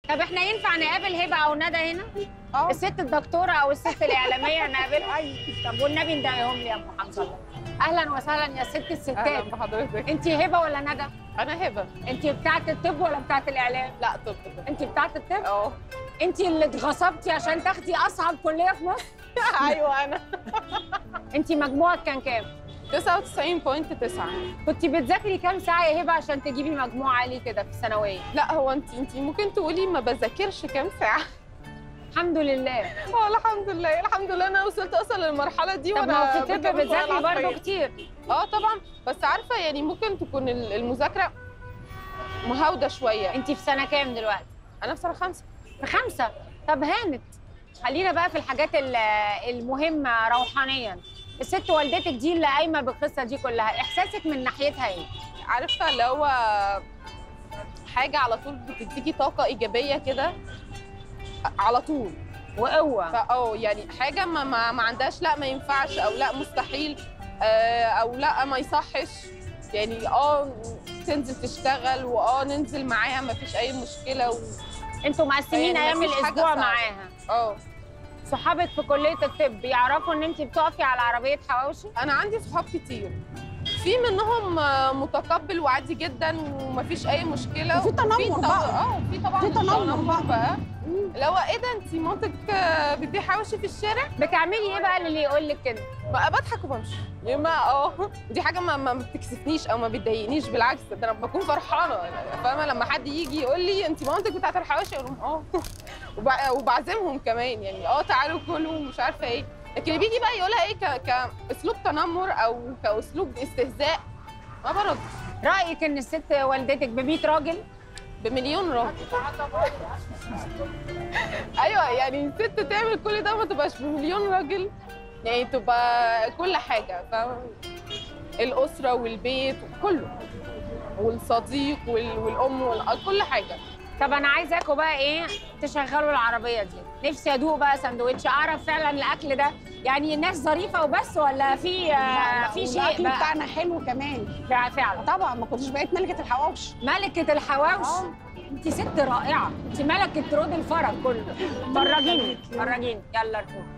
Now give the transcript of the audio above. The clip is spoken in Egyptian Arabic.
طب احنا ينفع نقابل هبه او ندى هنا اه الست الدكتوره او الست الاعلاميه نقابلها طب والنبي ندعيهم لي يا ام حمزه الله اهلا وسهلا يا ست اهلا الستات بحضرتك انت هبه ولا ندى انا هبه انت بتاعه الطب ولا بتاعه الاعلام لا طب طب. انت بتاعه الطب اه انت اللي اتغصبتي عشان تاخدي اصعب كليه في مصر ايوه انا انت مجموعك كان كام 99.9 كنت بتذاكري كام ساعه يا هبه عشان تجيبي مجموع عالي كده في الثانويه لا هو انت انت ممكن تقولي ما بذاكرش كام ساعه الحمد لله اه الحمد لله الحمد لله انا وصلت اصلا للمرحله دي طب وانا ما هو في الطب بكمل بتذاكري العصرية. برضه كتير اه طبعا بس عارفه يعني ممكن تكون ال- المذاكره مهاوده شويه انت في سنه كام دلوقتي انا في سنه خمسه في خمسة طب هانت خلينا بقى في الحاجات ال- المهمة روحانيا الست والدتك دي اللي قايمة بالقصة دي كلها إحساسك من ناحيتها إيه؟ عارفه اللي هو حاجه على طول بتديكي طاقه ايجابيه كده على طول وقوة فاه يعني حاجه ما, ما, ما عندهاش لا ما ينفعش او لا مستحيل آه، او لا ما يصحش يعني اه تنزل تشتغل واه ننزل معاها ما فيش اي مشكله و... انتوا مقسمين يعني أيام مفيش حاجة الأسبوع صعبة. معاها اه صحابك في كلية الطب يعرفوا إن أنت بتقفي على عربية حواوشي؟ انا عندي صحاب كتير في منهم آه، متقبل وعادي جدا ومفيش اي مشكله وفي تنمر وفي طب- بقى. اه في طبعا في تنمر بقى اللي هو ايه ده انت مامتك آه، بتبيع حواوشي في الشارع بتعملي إيه بقى اللي يقول لك كده؟ بقى بضحك وبمشي يا ما اه دي حاجه ما ما بتكسفنيش او ما بتضايقنيش بالعكس ده انا بكون فرحانه يعني فاهمه لما حد يجي يقول لي انت مامتك بتاعت الحواشي اقول لهم اه وبع- وبعزمهم كمان يعني اه تعالوا كلوا ومش عارفه ايه لكن اللي بيجي بقى يقولها ايه ك- كاسلوب تنمر او كاسلوب استهزاء ما برد رأيك إن الست والدتك ب 100 راجل؟ بمليون راجل ايوه يعني الست تعمل كل ده ما تبقاش بمليون راجل يعني تبقى كل حاجه فاهمه الاسره والبيت وكله والصديق وال- والام والأ- كل حاجه طب انا عايزاكم بقى ايه تشغلوا العربيه دي نفسي ادوق بقى سندوتش اعرف فعلا الاكل ده يعني الناس ظريفه وبس ولا في آه، في شيء الاكل بقى بتاعنا حلو كمان فع- فعلا طبعا ما كنتش بقيت ملكه الحواوشي ملكه الحواوش آه. انت ست رائعه انت ملكه رود الفرج كله فرجيني فرجيني يلا ارجوك